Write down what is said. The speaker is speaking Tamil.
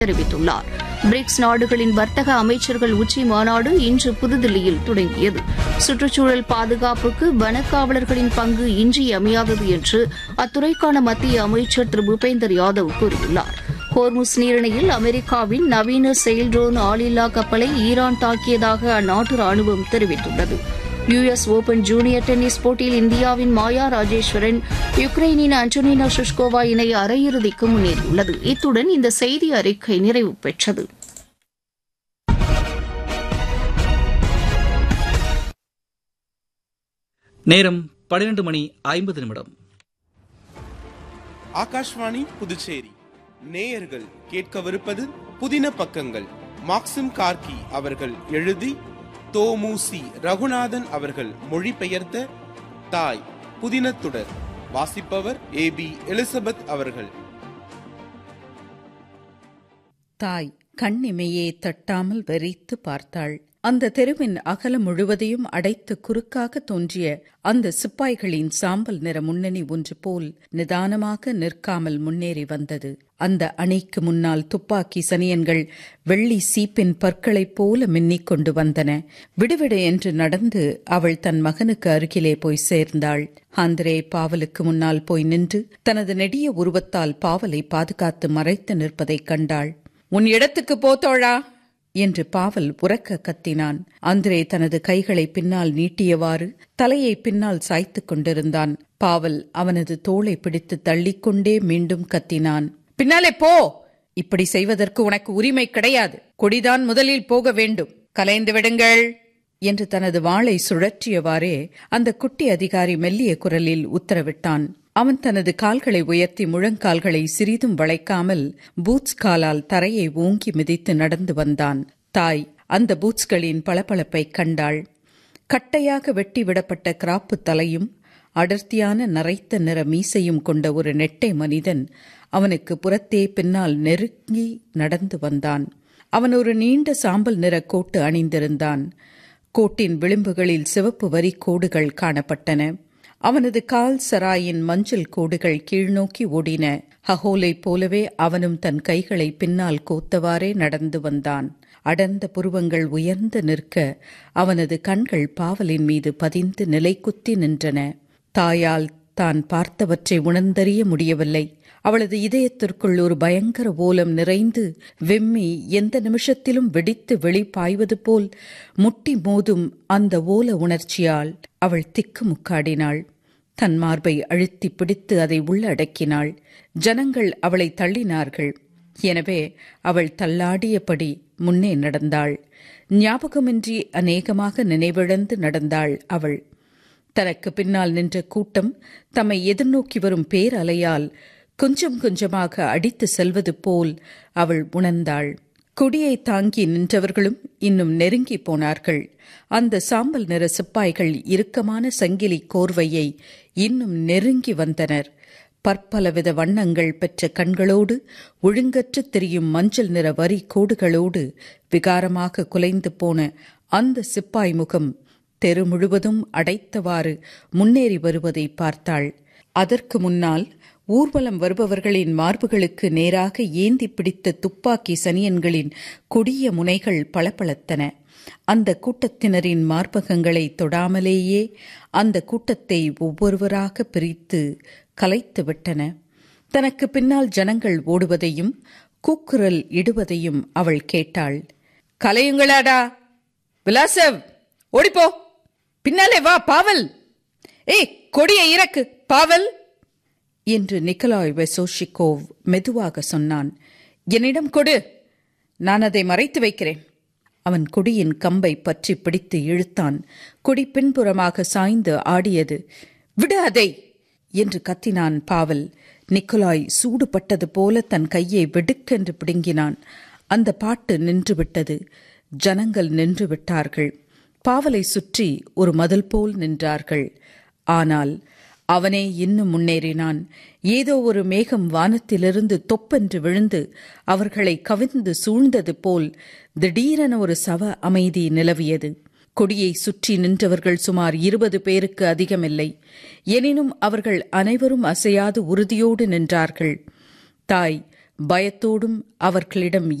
தெரிவித்துள்ளார் பிரிக்ஸ் நாடுகளின் வர்த்தக அமைச்சர்கள் உச்சி மாநாடு இன்று புதுதில்லியில் தொடங்கியது சுற்றுச்சூழல் பாதுகாப்புக்கு வனக்காவலர்களின் பங்கு இன்றியமையாதது என்று அத்துறைக்கான மத்திய அமைச்சர் திரு பூபேந்தர் யாதவ் கூறியுள்ளார் ஹோர்முஸ் நீரிணையில் அமெரிக்காவின் நவீன செயல் ட்ரோன் ஆளில்லா கப்பலை ஈரான் தாக்கியதாக அந்நாட்டு ராணுவம் தெரிவித்துள்ளது யுஎஸ் ஓபன் ஜூனியர் டென்னிஸ் போட்டியில் இந்தியாவின் மாயா ராஜேஸ்வரன் யுக்ரைனின் அன்டோனினா ஷுஷ்கோவா இணை அரையிறுதிக்கு முன்னேறியுள்ளது இத்துடன் இந்த செய்தி அறிக்கை நிறைவு பெற்றது நேரம் பன்னிரண்டு மணி ஐம்பது நிமிடம் ஆகாஷ்வாணி புதுச்சேரி நேயர்கள் கேட்கவிருப்பது புதின பக்கங்கள் மாக்சிம் கார்கி அவர்கள் எழுதி தோமுசி ரகுநாதன் அவர்கள் மொழிபெயர்த்த தாய் புதினத்துடர் வாசிப்பவர் ஏ பி எலிசபெத் அவர்கள் தாய் கண்ணிமையே தட்டாமல் வெறித்து பார்த்தாள் அந்த தெருவின் அகலம் முழுவதையும் அடைத்து குறுக்காக தோன்றிய அந்த சிப்பாய்களின் சாம்பல் நிற முன்னணி ஒன்று போல் நிதானமாக நிற்காமல் முன்னேறி வந்தது அந்த அணைக்கு முன்னால் துப்பாக்கி சனியன்கள் வெள்ளி சீப்பின் பற்களைப் போல மின்னிக் கொண்டு வந்தன விடுவிடு என்று நடந்து அவள் தன் மகனுக்கு அருகிலே போய் சேர்ந்தாள் ஆந்திரே பாவலுக்கு முன்னால் போய் நின்று தனது நெடிய உருவத்தால் பாவலை பாதுகாத்து மறைத்து நிற்பதைக் கண்டாள் உன் இடத்துக்கு போத்தோழா என்று பாவல் உறக்க கத்தினான் அந்திரே தனது கைகளை பின்னால் நீட்டியவாறு தலையை பின்னால் சாய்த்துக் கொண்டிருந்தான் பாவல் அவனது தோளை பிடித்து தள்ளிக்கொண்டே மீண்டும் கத்தினான் பின்னாலே போ இப்படி செய்வதற்கு உனக்கு உரிமை கிடையாது கொடிதான் முதலில் போக வேண்டும் கலைந்து விடுங்கள் என்று தனது வாளை சுழற்றியவாறே அந்த குட்டி அதிகாரி மெல்லிய குரலில் உத்தரவிட்டான் அவன் தனது கால்களை உயர்த்தி முழங்கால்களை சிறிதும் வளைக்காமல் பூட்ஸ் காலால் தரையை ஓங்கி மிதித்து நடந்து வந்தான் தாய் அந்த பூட்ஸ்களின் பளபளப்பை கண்டாள் கட்டையாக வெட்டி விடப்பட்ட கிராப்பு தலையும் அடர்த்தியான நரைத்த நிற மீசையும் கொண்ட ஒரு நெட்டை மனிதன் அவனுக்கு புறத்தே பின்னால் நெருங்கி நடந்து வந்தான் அவன் ஒரு நீண்ட சாம்பல் நிற கோட்டு அணிந்திருந்தான் கோட்டின் விளிம்புகளில் சிவப்பு வரி கோடுகள் காணப்பட்டன அவனது கால் சராயின் மஞ்சள் கோடுகள் கீழ்நோக்கி ஓடின ஹஹோலை போலவே அவனும் தன் கைகளை பின்னால் கோத்தவாறே நடந்து வந்தான் அடர்ந்த புருவங்கள் உயர்ந்து நிற்க அவனது கண்கள் பாவலின் மீது பதிந்து நிலைக்குத்தி நின்றன தாயால் தான் பார்த்தவற்றை உணர்ந்தறிய முடியவில்லை அவளது இதயத்திற்குள் ஒரு பயங்கர ஓலம் நிறைந்து வெம்மி எந்த நிமிஷத்திலும் வெடித்து வெளி பாய்வது போல் முட்டி மோதும் அந்த ஓல உணர்ச்சியால் அவள் திக்கு முக்காடினாள் தன் மார்பை அழுத்தி பிடித்து அதை உள்ளடக்கினாள் ஜனங்கள் அவளை தள்ளினார்கள் எனவே அவள் தள்ளாடியபடி முன்னே நடந்தாள் ஞாபகமின்றி அநேகமாக நினைவிழந்து நடந்தாள் அவள் தனக்கு பின்னால் நின்ற கூட்டம் தம்மை எதிர்நோக்கி வரும் பேரலையால் கொஞ்சம் கொஞ்சமாக அடித்து செல்வது போல் அவள் உணர்ந்தாள் கொடியை தாங்கி நின்றவர்களும் இன்னும் நெருங்கி போனார்கள் அந்த சாம்பல் நிற சிப்பாய்கள் இறுக்கமான சங்கிலி கோர்வையை இன்னும் நெருங்கி வந்தனர் பற்பலவித வண்ணங்கள் பெற்ற கண்களோடு ஒழுங்கற்று தெரியும் மஞ்சள் நிற வரி கோடுகளோடு விகாரமாக குலைந்து போன அந்த சிப்பாய் முகம் தெரு முழுவதும் அடைத்தவாறு முன்னேறி வருவதை பார்த்தாள் அதற்கு முன்னால் ஊர்வலம் வருபவர்களின் மார்புகளுக்கு நேராக ஏந்தி பிடித்த துப்பாக்கி சனியன்களின் கொடிய முனைகள் பளபளத்தன அந்த கூட்டத்தினரின் மார்பகங்களை தொடாமலேயே அந்த கூட்டத்தை ஒவ்வொருவராக பிரித்து கலைத்து விட்டன தனக்கு பின்னால் ஜனங்கள் ஓடுவதையும் கூக்குரல் இடுவதையும் அவள் கேட்டாள் கலையுங்களாடா விலாசவ் ஓடிப்போ பின்னாலே வா பாவல் ஏய் கொடியை இறக்கு பாவல் என்று நிக்கலாய் வெசோஷிகோவ் மெதுவாக சொன்னான் என்னிடம் கொடு நான் அதை மறைத்து வைக்கிறேன் அவன் கொடியின் கம்பை பற்றி பிடித்து இழுத்தான் கொடி பின்புறமாக சாய்ந்து ஆடியது விடு அதை என்று கத்தினான் பாவல் நிக்கலாய் சூடுபட்டது போல தன் கையை வெடுக்கென்று பிடுங்கினான் அந்த பாட்டு நின்றுவிட்டது ஜனங்கள் நின்று விட்டார்கள் பாவலை சுற்றி ஒரு மதில் போல் நின்றார்கள் ஆனால் அவனே இன்னும் முன்னேறினான் ஏதோ ஒரு மேகம் வானத்திலிருந்து தொப்பென்று விழுந்து அவர்களை கவிழ்ந்து சூழ்ந்தது போல் திடீரென ஒரு சவ அமைதி நிலவியது கொடியை சுற்றி நின்றவர்கள் சுமார் இருபது பேருக்கு அதிகமில்லை எனினும் அவர்கள் அனைவரும் அசையாது உறுதியோடு நின்றார்கள் தாய் பயத்தோடும் அவர்களிடம்